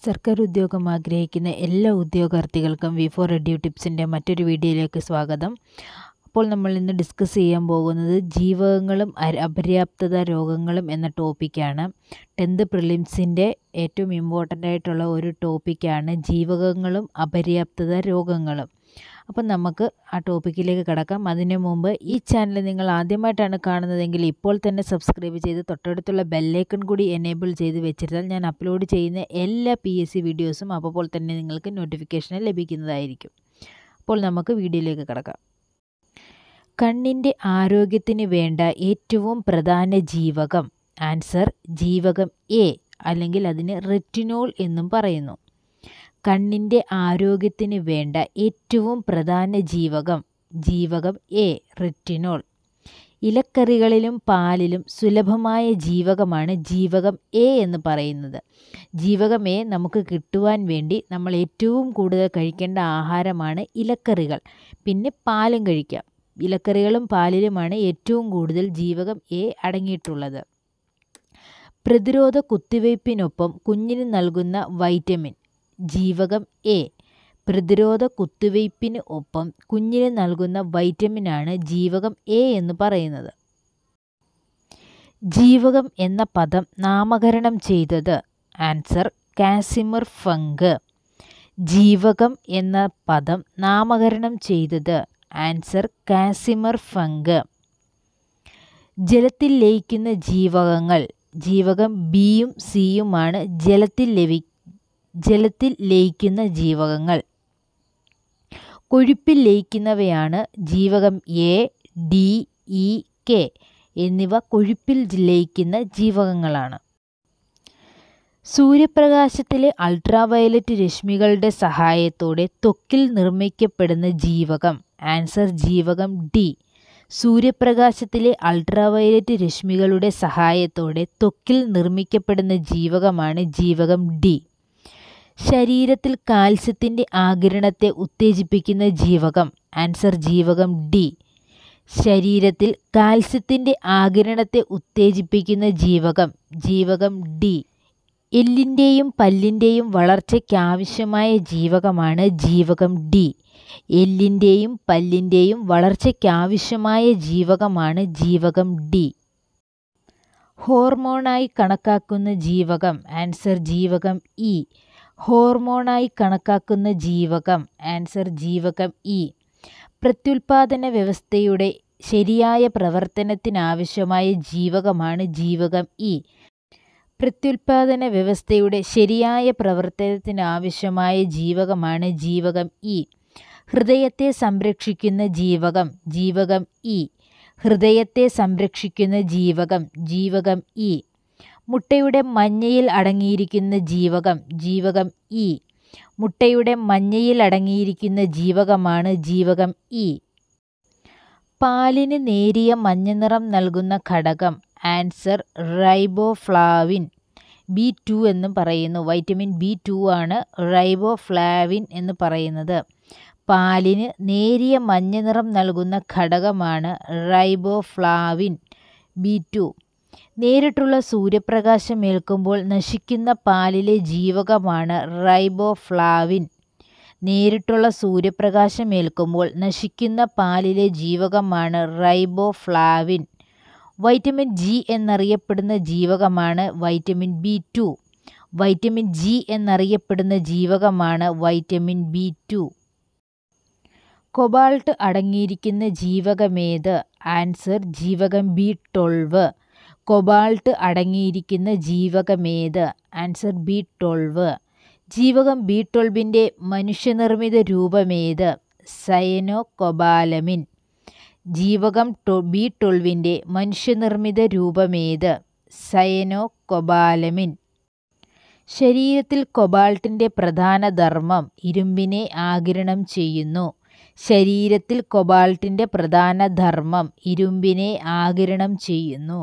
സർക്കാർ ഉദ്യോഗം ആഗ്രഹിക്കുന്ന എല്ലാ ഉദ്യോഗാർത്ഥികൾക്കും വി ഫോർ എഡ്യൂ ടിപ്സിൻ്റെ മറ്റൊരു വീഡിയോയിലേക്ക് സ്വാഗതം അപ്പോൾ നമ്മൾ ഇന്ന് ഡിസ്കസ് ചെയ്യാൻ പോകുന്നത് ജീവകങ്ങളും അര- അപര്യാപ്തത രോഗങ്ങളും എന്ന ടോപ്പിക്കാണ് ടെൻത്ത് പ്രിലിംസിൻ്റെ ഏറ്റവും ഇമ്പോർട്ടൻ്റ് ആയിട്ടുള്ള ഒരു ടോപ്പിക്കാണ് ജീവകങ്ങളും അപര്യാപ്തത രോഗങ്ങളും അപ്പം നമുക്ക് ആ ടോപ്പിക്കിലേക്ക് കടക്കാം അതിനു മുമ്പ് ഈ ചാനൽ നിങ്ങൾ ആദ്യമായിട്ടാണ് കാണുന്നതെങ്കിൽ ഇപ്പോൾ തന്നെ സബ്സ്ക്രൈബ് ചെയ്ത് തൊട്ടടുത്തുള്ള ബെല്ലൈക്കൺ കൂടി എനേബിൾ ചെയ്ത് വെച്ചിരുന്നാൽ ഞാൻ അപ്ലോഡ് ചെയ്യുന്ന എല്ലാ പി എസ് സി വീഡിയോസും അപ്പോൾ തന്നെ നിങ്ങൾക്ക് നോട്ടിഫിക്കേഷൻ ലഭിക്കുന്നതായിരിക്കും അപ്പോൾ നമുക്ക് വീഡിയോയിലേക്ക് കടക്കാം കണ്ണിൻ്റെ ആരോഗ്യത്തിന് വേണ്ട ഏറ്റവും പ്രധാന ജീവകം ആൻസർ ജീവകം എ അല്ലെങ്കിൽ അതിന് റെറ്റിനോൾ എന്നും പറയുന്നു കണ്ണിൻ്റെ ആരോഗ്യത്തിന് വേണ്ട ഏറ്റവും പ്രധാന ജീവകം ജീവകം എ റെറ്റിനോൾ ഇലക്കറികളിലും പാലിലും സുലഭമായ ജീവകമാണ് ജീവകം എ എന്ന് പറയുന്നത് ജീവകം എ നമുക്ക് കിട്ടുവാൻ വേണ്ടി നമ്മൾ ഏറ്റവും കൂടുതൽ കഴിക്കേണ്ട ആഹാരമാണ് ഇലക്കറികൾ പിന്നെ പാലും കഴിക്കാം ഇലക്കറികളും പാലിലുമാണ് ഏറ്റവും കൂടുതൽ ജീവകം എ അടങ്ങിയിട്ടുള്ളത് പ്രതിരോധ കുത്തിവയ്പ്പിനൊപ്പം കുഞ്ഞിന് നൽകുന്ന വൈറ്റമിൻ ജീവകം എ പ്രതിരോധ കുത്തിവയ്പ്പിന് ഒപ്പം കുഞ്ഞിന് നൽകുന്ന വൈറ്റമിനാണ് ജീവകം എ എന്ന് പറയുന്നത് ജീവകം എന്ന പദം നാമകരണം ചെയ്തത് ആൻസർ കാസിമർ ഫങ്ക് ജീവകം എന്ന പദം നാമകരണം ചെയ്തത് ആൻസർ കാസിമർ ഫങ്ക് ജലത്തിൽ ലയിക്കുന്ന ജീവകങ്ങൾ ജീവകം ബിയും സിയുമാണ് ജലത്തിൽ ലവി ജലത്തിൽ ലയിക്കുന്ന ജീവകങ്ങൾ കൊഴുപ്പിൽ ലയിക്കുന്നവയാണ് ജീവകം എ ഡി ഇ കെ എന്നിവ കൊഴുപ്പിൽ ലയിക്കുന്ന ജീവകങ്ങളാണ് സൂര്യപ്രകാശത്തിലെ അൾട്രാവയലറ്റ് രശ്മികളുടെ സഹായത്തോടെ ത്വക്കിൽ നിർമ്മിക്കപ്പെടുന്ന ജീവകം ആൻസർ ജീവകം ഡി സൂര്യപ്രകാശത്തിലെ അൾട്രാവയലറ്റ് രശ്മികളുടെ സഹായത്തോടെ ത്വക്കിൽ നിർമ്മിക്കപ്പെടുന്ന ജീവകമാണ് ജീവകം ഡി ശരീരത്തിൽ കാൽസ്യത്തിൻ്റെ ആഗിരണത്തെ ഉത്തേജിപ്പിക്കുന്ന ജീവകം ആൻസർ ജീവകം ഡി ശരീരത്തിൽ കാൽസ്യത്തിൻ്റെ ആഗിരണത്തെ ഉത്തേജിപ്പിക്കുന്ന ജീവകം ജീവകം ഡി എല്ലിൻ്റെയും പല്ലിൻ്റെയും വളർച്ചയ്ക്കാവശ്യമായ ജീവകമാണ് ജീവകം ഡി എല്ലിൻ്റെയും പല്ലിൻ്റെയും വളർച്ചയ്ക്കാവശ്യമായ ജീവകമാണ് ജീവകം ഡി ഹോർമോണായി കണക്കാക്കുന്ന ജീവകം ആൻസർ ജീവകം ഇ ഹോർമോണായി കണക്കാക്കുന്ന ജീവകം ആൻസർ ജീവകം ഇ പ്രത്യുൽപാദന വ്യവസ്ഥയുടെ ശരിയായ പ്രവർത്തനത്തിനാവശ്യമായ ജീവകമാണ് ജീവകം ഇ പ്രത്യുൽപാദന വ്യവസ്ഥയുടെ ശരിയായ പ്രവർത്തനത്തിനാവശ്യമായ ജീവകമാണ് ജീവകം ഇ ഹൃദയത്തെ സംരക്ഷിക്കുന്ന ജീവകം ജീവകം ഇ ഹൃദയത്തെ സംരക്ഷിക്കുന്ന ജീവകം ജീവകം ഇ മുട്ടയുടെ മഞ്ഞയിൽ അടങ്ങിയിരിക്കുന്ന ജീവകം ജീവകം ഇ മുട്ടയുടെ മഞ്ഞയിൽ അടങ്ങിയിരിക്കുന്ന ജീവകമാണ് ജീവകം ഇ പാലിന് നേരിയ മഞ്ഞനിറം നൽകുന്ന ഘടകം ആൻസർ റൈബോഫ്ലാവിൻ ബി ടു എന്നും പറയുന്നു വൈറ്റമിൻ ബി ടു ആണ് റൈബോഫ്ലാവിൻ എന്ന് പറയുന്നത് പാലിന് നേരിയ മഞ്ഞനിറം നൽകുന്ന ഘടകമാണ് റൈബോഫ്ലാവിൻ ബി ടു നേരിട്ടുള്ള സൂര്യപ്രകാശം ഏൽക്കുമ്പോൾ നശിക്കുന്ന പാലിലെ ജീവകമാണ് റൈബോഫ്ലാവിൻ നേരിട്ടുള്ള സൂര്യപ്രകാശം ഏൽക്കുമ്പോൾ നശിക്കുന്ന പാലിലെ ജീവകമാണ് റൈബോഫ്ലാവിൻ വൈറ്റമിൻ ജി എന്നറിയപ്പെടുന്ന ജീവകമാണ് vitamin B two vitamin G എന്നറിയപ്പെടുന്ന ജീവകമാണ് വൈറ്റമിൻ ബി ടു കൊബാൾട്ട് അടങ്ങിയിരിക്കുന്ന ജീവകമേത് ആൻസർ ജീവകം ബി ട്വൽവ് കൊബാൾട്ട് അടങ്ങിയിരിക്കുന്ന ജീവകമേത് ആൻസർ ബി ട്വൽവ് ജീവകം ബി ട്വൽവിൻ്റെ മനുഷ്യനിർമ്മിത രൂപമേത് സയനോ കൊബാലമിൻ ജീവകം ബി ട്വൽവിൻ്റെ മനുഷ്യനിർമ്മിത രൂപമേത് സയനോ കൊബാലമിൻ ശരീരത്തിൽ കൊബാൾട്ടിൻ്റെ പ്രധാന ധർമ്മം ഇരുമ്പിനെ ആഗിരണം ചെയ്യുന്നു ശരീരത്തിൽ കൊബാൾട്ടിൻ്റെ പ്രധാന ധർമ്മം ഇരുമ്പിനെ ആഗിരണം ചെയ്യുന്നു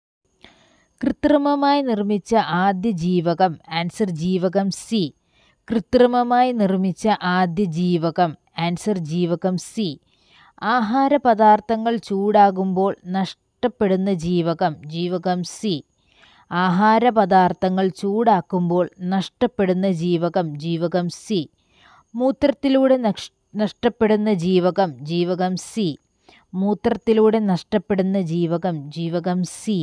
കൃത്രിമമായി നിർമ്മിച്ച ആദ്യ ജീവകം ആൻസർ ജീവകം സി കൃത്രിമമായി നിർമ്മിച്ച ആദ്യ ജീവകം ആൻസർ ജീവകം സി ആഹാര പദാർത്ഥങ്ങൾ ചൂടാകുമ്പോൾ നഷ്ടപ്പെടുന്ന ജീവകം ജീവകം സി ആഹാരപദാർത്ഥങ്ങൾ ചൂടാക്കുമ്പോൾ നഷ്ടപ്പെടുന്ന ജീവകം ജീവകം സി മൂത്രത്തിലൂടെ നഷ് നഷ്ടപ്പെടുന്ന ജീവകം ജീവകം സി മൂത്രത്തിലൂടെ നഷ്ടപ്പെടുന്ന ജീവകം ജീവകം സി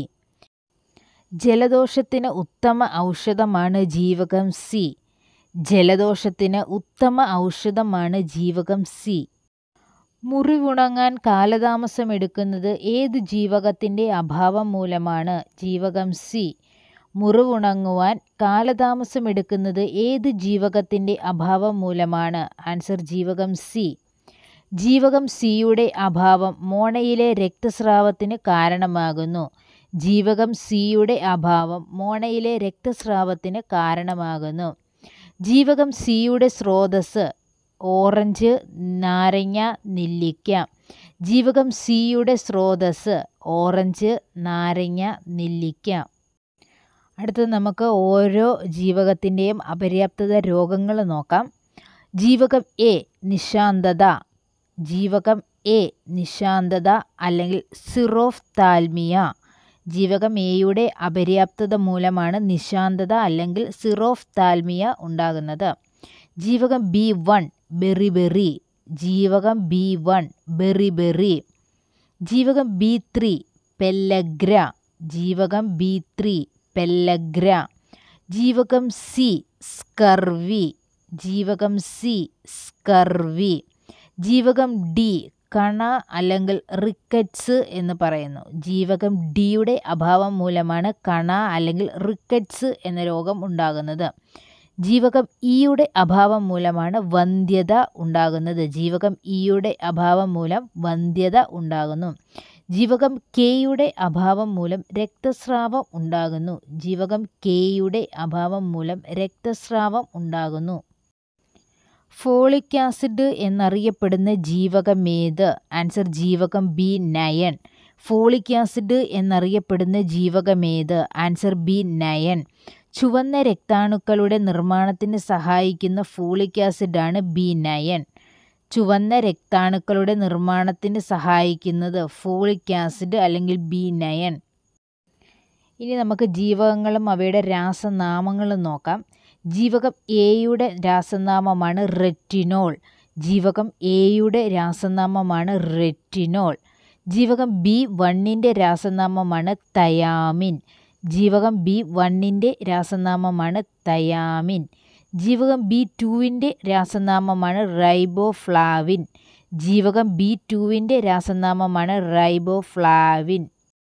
ജലദോഷത്തിന് ഉത്തമ ഔഷധമാണ് ജീവകം സി ജലദോഷത്തിന് ഉത്തമ ഔഷധമാണ് ജീവകം സി മുറിവുണങ്ങാൻ കാലതാമസമെടുക്കുന്നത് ഏത് ജീവകത്തിൻ്റെ അഭാവം മൂലമാണ് ജീവകം സി മുറിവുണങ്ങുവാൻ കാലതാമസമെടുക്കുന്നത് ഏത് ജീവകത്തിൻ്റെ അഭാവം മൂലമാണ് ആൻസർ ജീവകം സി ജീവകം സിയുടെ അഭാവം മോണയിലെ രക്തസ്രാവത്തിന് കാരണമാകുന്നു ജീവകം സിയുടെ അഭാവം മോണയിലെ രക്തസ്രാവത്തിന് കാരണമാകുന്നു ജീവകം സിയുടെ സ്രോതസ് ഓറഞ്ച് നാരങ്ങ നെല്ലിക്ക ജീവകം സിയുടെ സ്രോതസ് ഓറഞ്ച് നാരങ്ങ നെല്ലിക്ക അടുത്തത് നമുക്ക് ഓരോ ജീവകത്തിൻ്റെയും അപര്യാപ്തത രോഗങ്ങൾ നോക്കാം ജീവകം എ നിശാന്തത ജീവകം എ നിശാന്തത അല്ലെങ്കിൽ സിറോഫ് താൽമിയ ജീവകം എയുടെ അപര്യാപ്തത മൂലമാണ് നിശാന്തത അല്ലെങ്കിൽ സിറോഫ് താൽമിയ ഉണ്ടാകുന്നത് ജീവകം ബി വൺ ബെറിബെറി ജീവകം ബി വൺ ബെറിബെറി ജീവകം ബി ത്രീ പെല്ലഗ്ര ജീവകം ബി ത്രീ പെല്ലഗ്ര ജീവകം സി സ്കർവി ജീവകം സി സ്കർവി ജീവകം ഡി കണ അല്ലെങ്കിൽ റിക്കറ്റ്സ് എന്ന് പറയുന്നു ജീവകം ഡിയുടെ അഭാവം മൂലമാണ് കണ അല്ലെങ്കിൽ റിക്കറ്റ്സ് എന്ന രോഗം ഉണ്ടാകുന്നത് ജീവകം ഇയുടെ അഭാവം മൂലമാണ് വന്ധ്യത ഉണ്ടാകുന്നത് ജീവകം ഇയുടെ അഭാവം മൂലം വന്ധ്യത ഉണ്ടാകുന്നു ജീവകം കെയുടെ അഭാവം മൂലം രക്തസ്രാവം ഉണ്ടാകുന്നു ജീവകം കെയുടെ അഭാവം മൂലം രക്തസ്രാവം ഉണ്ടാകുന്നു ഫോളിക് ആസിഡ് എന്നറിയപ്പെടുന്ന ജീവകമേത് ആൻസർ ജീവകം ബി നയൻ ഫോളിക് ആസിഡ് എന്നറിയപ്പെടുന്ന ജീവകമേത് ആൻസർ ബി നയൻ ചുവന്ന രക്താണുക്കളുടെ നിർമ്മാണത്തിന് സഹായിക്കുന്ന ഫോളിക് ആസിഡാണ് ബി നയൻ ചുവന്ന രക്താണുക്കളുടെ നിർമ്മാണത്തിന് സഹായിക്കുന്നത് ഫോളിക് ആസിഡ് അല്ലെങ്കിൽ ബി നയൻ ഇനി നമുക്ക് ജീവകങ്ങളും അവയുടെ രാസനാമങ്ങളും നോക്കാം ജീവകം എയുടെ രാസനാമമാണ് റെറ്റിനോൾ ജീവകം എയുടെ രാസനാമമാണ് റെറ്റിനോൾ ജീവകം ബി വണ്ണിൻ്റെ രാസനാമമാണ് തയാമിൻ ജീവകം ബി വണ്ണിൻ്റെ രാസനാമമാണ് തയാമിൻ ജീവകം ബി ടുവിൻ്റെ രാസനാമമാണ് റൈബോഫ്ലാവിൻ ജീവകം ബി ടുവിൻ്റെ രാസനാമമാണ് റൈബോഫ്ലാവിൻ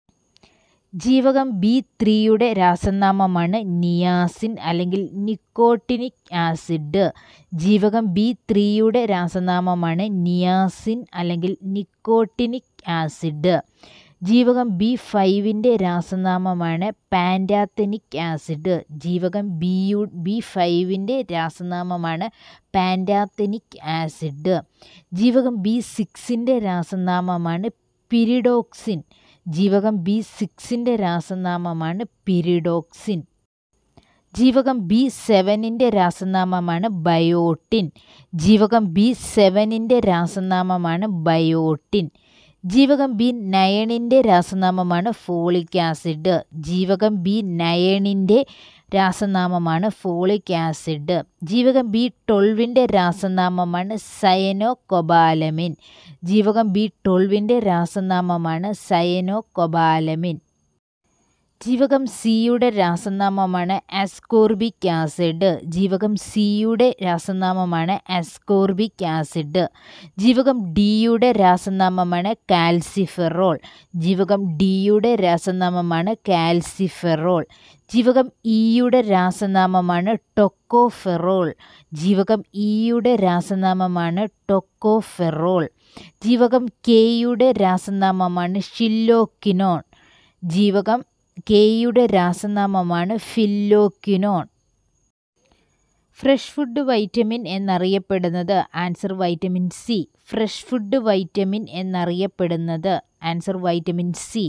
ജീവകം ബി ത്രീയുടെ രാസനാമമാണ് നിയാസിൻ അല്ലെങ്കിൽ നിക്കോട്ടിനിക് ആസിഡ് ജീവകം ബി ത്രീയുടെ രാസനാമമാണ് നിയാസിൻ അല്ലെങ്കിൽ നിക്കോട്ടിനിക് ആസിഡ് ജീവകം ബി ഫൈവിൻ്റെ രാസനാമമാണ് പാൻഡാത്തനിക് ആസിഡ് ജീവകം ബി യു ബി ഫൈവിൻ്റെ രാസനാമമാണ് പാൻഡാത്തനിക് ആസിഡ് ജീവകം ബി സിക്സിൻ്റെ രാസനാമമാണ് പിരിഡോക്സിൻ ജീവകം ബി സിക്സിൻ്റെ രാസനാമമാണ് പിരിഡോക്സിൻ ജീവകം ബി സെവനിൻ്റെ രാസനാമമാണ് ബയോട്ടിൻ ജീവകം ബി സെവനിൻ്റെ രാസനാമമാണ് ബയോട്ടിൻ ജീവകം ബി നയണിൻ്റെ രാസനാമമാണ് ഫോളിക് ആസിഡ് ജീവകം ബി നയണിൻ്റെ രാസനാമമാണ് ഫോളിക് ആസിഡ് ജീവകം ബി ട്വൽവിൻ്റെ രാസനാമമാണ് സയനോകൊബാലമിൻ ജീവകം ബി ട്വൽവിൻ്റെ രാസനാമമാണ് സയനോകൊബാലമിൻ ജീവകം സിയുടെ രാസനാമമാണ് അസ്കോർബിക് ആസിഡ് ജീവകം സിയുടെ രാസനാമമാണ് അസ്കോർബിക് ആസിഡ് ജീവകം ഡിയുടെ രാസനാമമാണ് കാൽസിഫെറോൾ ജീവകം ഡിയുടെ രാസനാമമാണ് കാൽസിഫെറോൾ ജീവകം ഇയുടെ രാസനാമമാണ് ടൊക്കോഫെറോൾ ജീവകം ഇയുടെ രാസനാമമാണ് ടൊക്കോഫെറോൾ ജീവകം കെയുടെ രാസനാമമാണ് ഷില്ലോക്കിനോൺ ജീവകം കെയുടെ രാസനാമമാണ് ഫില്ലോക്വിനോൺ ഫ്രഷ് ഫുഡ് വൈറ്റമിൻ എന്നറിയപ്പെടുന്നത് answer vitamin C fresh food vitamin എന്നറിയപ്പെടുന്നത് answer vitamin C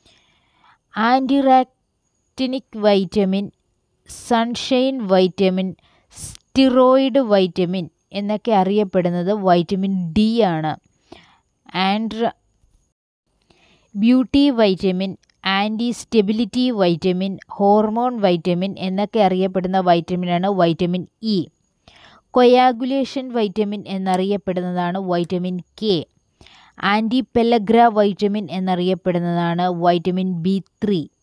antirachitic vitamin sunshine vitamin steroid vitamin എന്നൊക്കെ അറിയപ്പെടുന്നത് വൈറ്റമിൻ ഡി ആണ് ആൻഡ്ര beauty vitamin anti stability vitamin hormone vitamin എന്നൊക്കെ അറിയപ്പെടുന്ന വൈറ്റമിനാണ് വൈറ്റമിൻ ഇ കൊയാഗുലേഷൻ വൈറ്റമിൻ എന്നറിയപ്പെടുന്നതാണ് vitamin K anti pellagra vitamin എന്നറിയപ്പെടുന്നതാണ് വൈറ്റമിൻ ബി ത്രീ